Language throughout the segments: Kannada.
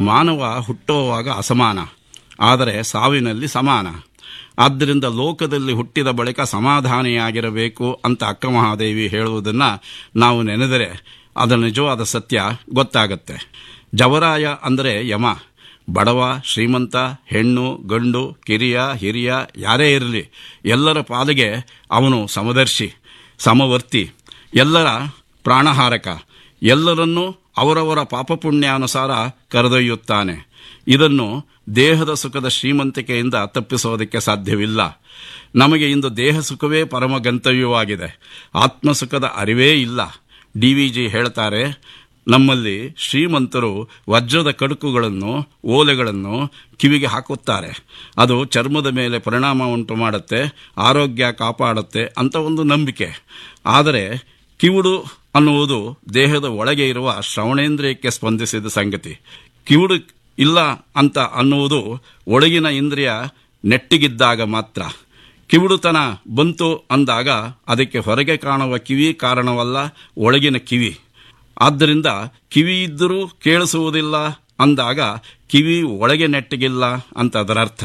ಮಾನವ ಹುಟ್ಟುವಾಗ ಅಸಮಾನ ಆದರೆ ಸಾವಿನಲ್ಲಿ ಸಮಾನ ಆದ್ದರಿಂದ ಲೋಕದಲ್ಲಿ ಹುಟ್ಟಿದ ಬಳಿಕ ಸಮಾಧಾನಿಯಾಗಿರಬೇಕು ಅಂತ ಅಕ್ಕ ಮಹಾದೇವಿ ಹೇಳುವುದನ್ನು ನಾವು ನೆನೆದರೆ ಅದರ ನಿಜವಾದ ಸತ್ಯ ಗೊತ್ತಾಗತ್ತೆ ಜವರಾಯ ಅಂದರೆ ಯಮ ಬಡವ ಶ್ರೀಮಂತ ಹೆಣ್ಣು ಗಂಡು ಕಿರಿಯ ಹಿರಿಯ ಯಾರೇ ಇರಲಿ ಎಲ್ಲರ ಪಾಲಿಗೆ ಅವನು ಸಮದರ್ಶಿ ಸಮವರ್ತಿ ಎಲ್ಲರ ಪ್ರಾಣಹಾರಕ ಎಲ್ಲರನ್ನೂ ಅವರವರ ಪಾಪಪುಣ್ಯಾನುಸಾರ ಕರೆದೊಯ್ಯುತ್ತಾನೆ ಇದನ್ನು ದೇಹದ ಸುಖದ ಶ್ರೀಮಂತಿಕೆಯಿಂದ ತಪ್ಪಿಸೋದಕ್ಕೆ ಸಾಧ್ಯವಿಲ್ಲ ನಮಗೆ ಇಂದು ದೇಹ ಸುಖವೇ ಪರಮ ಗಂತವ್ಯವಾಗಿದೆ ಆತ್ಮಸುಖದ ಅರಿವೇ ಇಲ್ಲ ಡಿ ವಿ ಜಿ ಹೇಳ್ತಾರೆ ನಮ್ಮಲ್ಲಿ ಶ್ರೀಮಂತರು ವಜ್ರದ ಕಡುಕುಗಳನ್ನು ಓಲೆಗಳನ್ನು ಕಿವಿಗೆ ಹಾಕುತ್ತಾರೆ ಅದು ಚರ್ಮದ ಮೇಲೆ ಪರಿಣಾಮ ಉಂಟು ಮಾಡುತ್ತೆ ಆರೋಗ್ಯ ಕಾಪಾಡುತ್ತೆ ಅಂತ ಒಂದು ನಂಬಿಕೆ ಆದರೆ ಕಿವುಡು ಅನ್ನುವುದು ದೇಹದ ಒಳಗೆ ಇರುವ ಶ್ರವಣೇಂದ್ರಿಯಕ್ಕೆ ಸ್ಪಂದಿಸಿದ ಸಂಗತಿ ಕಿವುಡು ಇಲ್ಲ ಅಂತ ಅನ್ನುವುದು ಒಳಗಿನ ಇಂದ್ರಿಯ ನೆಟ್ಟಿಗಿದ್ದಾಗ ಮಾತ್ರ ಕಿವುಡುತನ ಬಂತು ಅಂದಾಗ ಅದಕ್ಕೆ ಹೊರಗೆ ಕಾಣುವ ಕಿವಿ ಕಾರಣವಲ್ಲ ಒಳಗಿನ ಕಿವಿ ಆದ್ದರಿಂದ ಕಿವಿ ಇದ್ದರೂ ಕೇಳಿಸುವುದಿಲ್ಲ ಅಂದಾಗ ಕಿವಿ ಒಳಗೆ ನೆಟ್ಟಿಗಿಲ್ಲ ಅಂತ ಅದರ ಅರ್ಥ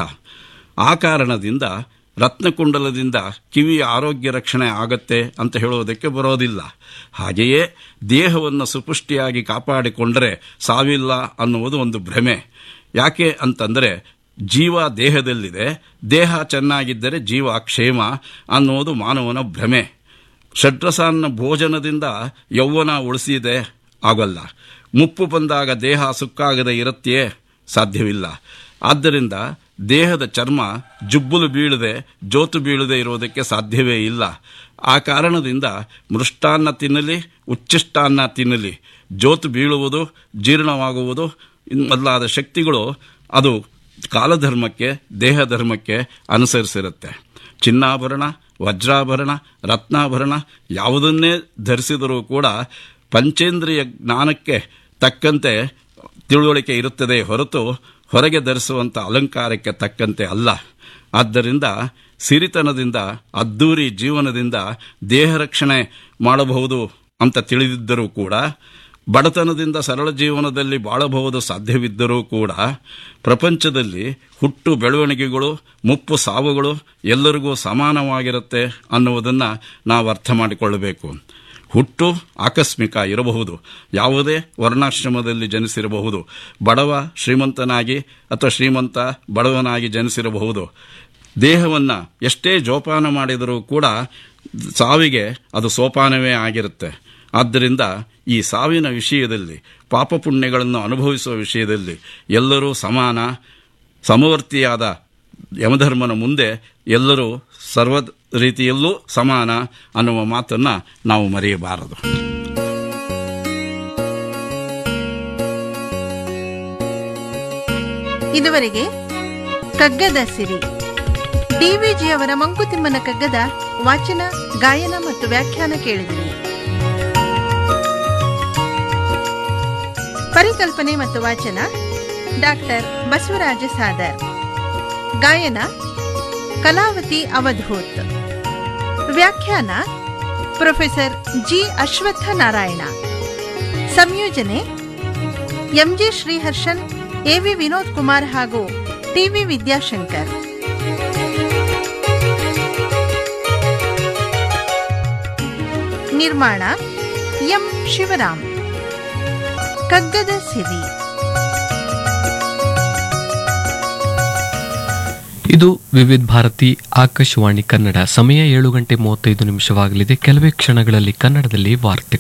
ಆ ಕಾರಣದಿಂದ ರತ್ನಕುಂಡಲದಿಂದ ಕಿವಿಯ ಆರೋಗ್ಯ ರಕ್ಷಣೆ ಆಗತ್ತೆ ಅಂತ ಹೇಳುವುದಕ್ಕೆ ಬರೋದಿಲ್ಲ ಹಾಗೆಯೇ ದೇಹವನ್ನು ಸುಪುಷ್ಟಿಯಾಗಿ ಕಾಪಾಡಿಕೊಂಡರೆ ಸಾವಿಲ್ಲ ಅನ್ನುವುದು ಒಂದು ಭ್ರಮೆ ಯಾಕೆ ಅಂತಂದರೆ ಜೀವ ದೇಹದಲ್ಲಿದೆ ದೇಹ ಚೆನ್ನಾಗಿದ್ದರೆ ಜೀವ ಕ್ಷೇಮ ಅನ್ನುವುದು ಮಾನವನ ಭ್ರಮೆ ಷಡ್ರಸಾನ್ನ ಭೋಜನದಿಂದ ಯೌವನ ಉಳಿಸಿದೆ ಆಗಲ್ಲ ಮುಪ್ಪು ಬಂದಾಗ ದೇಹ ಸುಕ್ಕಾಗದೆ ಇರುತ್ತೆಯೇ ಸಾಧ್ಯವಿಲ್ಲ ಆದ್ದರಿಂದ ದೇಹದ ಚರ್ಮ ಜುಬ್ಬುಲು ಬೀಳದೆ ಜೋತು ಬೀಳದೆ ಇರುವುದಕ್ಕೆ ಸಾಧ್ಯವೇ ಇಲ್ಲ ಆ ಕಾರಣದಿಂದ ಮೃಷ್ಟಾನ್ನ ತಿನ್ನಲಿ ಉಚ್ಚಿಷ್ಟಾನ್ನ ತಿನ್ನಲಿ ಜೋತು ಬೀಳುವುದು ಜೀರ್ಣವಾಗುವುದು ಮೊದಲಾದ ಶಕ್ತಿಗಳು ಅದು ಕಾಲಧರ್ಮಕ್ಕೆ ದೇಹ ಧರ್ಮಕ್ಕೆ ಅನುಸರಿಸಿರುತ್ತೆ ಚಿನ್ನಾಭರಣ ವಜ್ರಾಭರಣ ರತ್ನಾಭರಣ ಯಾವುದನ್ನೇ ಧರಿಸಿದರೂ ಕೂಡ ಪಂಚೇಂದ್ರಿಯ ಜ್ಞಾನಕ್ಕೆ ತಕ್ಕಂತೆ ತಿಳುವಳಿಕೆ ಇರುತ್ತದೆ ಹೊರತು ಹೊರಗೆ ಧರಿಸುವಂಥ ಅಲಂಕಾರಕ್ಕೆ ತಕ್ಕಂತೆ ಅಲ್ಲ ಆದ್ದರಿಂದ ಸಿರಿತನದಿಂದ ಅದ್ದೂರಿ ಜೀವನದಿಂದ ದೇಹ ರಕ್ಷಣೆ ಮಾಡಬಹುದು ಅಂತ ತಿಳಿದಿದ್ದರೂ ಕೂಡ ಬಡತನದಿಂದ ಸರಳ ಜೀವನದಲ್ಲಿ ಬಾಳಬಹುದು ಸಾಧ್ಯವಿದ್ದರೂ ಕೂಡ ಪ್ರಪಂಚದಲ್ಲಿ ಹುಟ್ಟು ಬೆಳವಣಿಗೆಗಳು ಮುಪ್ಪು ಸಾವುಗಳು ಎಲ್ಲರಿಗೂ ಸಮಾನವಾಗಿರುತ್ತೆ ಅನ್ನುವುದನ್ನು ನಾವು ಅರ್ಥ ಮಾಡಿಕೊಳ್ಳಬೇಕು ಹುಟ್ಟು ಆಕಸ್ಮಿಕ ಇರಬಹುದು ಯಾವುದೇ ವರ್ಣಾಶ್ರಮದಲ್ಲಿ ಜನಿಸಿರಬಹುದು ಬಡವ ಶ್ರೀಮಂತನಾಗಿ ಅಥವಾ ಶ್ರೀಮಂತ ಬಡವನಾಗಿ ಜನಿಸಿರಬಹುದು ದೇಹವನ್ನು ಎಷ್ಟೇ ಜೋಪಾನ ಮಾಡಿದರೂ ಕೂಡ ಸಾವಿಗೆ ಅದು ಸೋಪಾನವೇ ಆಗಿರುತ್ತೆ ಆದ್ದರಿಂದ ಈ ಸಾವಿನ ವಿಷಯದಲ್ಲಿ ಪಾಪ ಪುಣ್ಯಗಳನ್ನು ಅನುಭವಿಸುವ ವಿಷಯದಲ್ಲಿ ಎಲ್ಲರೂ ಸಮಾನ ಸಮವರ್ತಿಯಾದ ಯಮಧರ್ಮನ ಮುಂದೆ ಎಲ್ಲರೂ ಸರ್ವ ರೀತಿಯಲ್ಲೂ ಸಮಾನ ಅನ್ನುವ ಮಾತನ್ನು ನಾವು ಮರೆಯಬಾರದು ಇದುವರೆಗೆ ಕಗ್ಗದ ಸಿರಿ ಡಿವಿಜಿಯವರ ಮಂಕುತಿಮ್ಮನ ಕಗ್ಗದ ವಾಚನ ಗಾಯನ ಮತ್ತು ವ್ಯಾಖ್ಯಾನ ಕೇಳಿದಿರಿ ಪರಿಕಲ್ಪನೆ ಮತ್ತು ವಾಚನ ಡಾಕ್ಟರ್ ಬಸವರಾಜ ಸಾದರ್ ಗಾಯನ ಕಲಾವತಿ ಅವಧೂತ್ ವ್ಯಾಖ್ಯಾನ ಪ್ರೊಫೆಸರ್ ಜಿ ಅಶ್ವತ್ಥ ನಾರಾಯಣ ಸಂಯೋಜನೆ ಎಂಜಿ ಶ್ರೀಹರ್ಷನ್ ಎವಿ ವಿನೋದ್ ಕುಮಾರ್ ಹಾಗೂ ಟಿವಿ ವಿದ್ಯಾಶಂಕರ್ ನಿರ್ಮಾಣ ಎಂ ಶಿವರಾಮ್ ಕಗ್ಗದ ಸಿರಿ ಇದು ವಿವಿಧ ಭಾರತಿ ಆಕಾಶವಾಣಿ ಕನ್ನಡ ಸಮಯ ಏಳು ಗಂಟೆ ಮೂವತ್ತೈದು ನಿಮಿಷವಾಗಲಿದೆ ಕೆಲವೇ ಕ್ಷಣಗಳಲ್ಲಿ ಕನ್ನಡದಲ್ಲಿ ವಾರ್ತೆ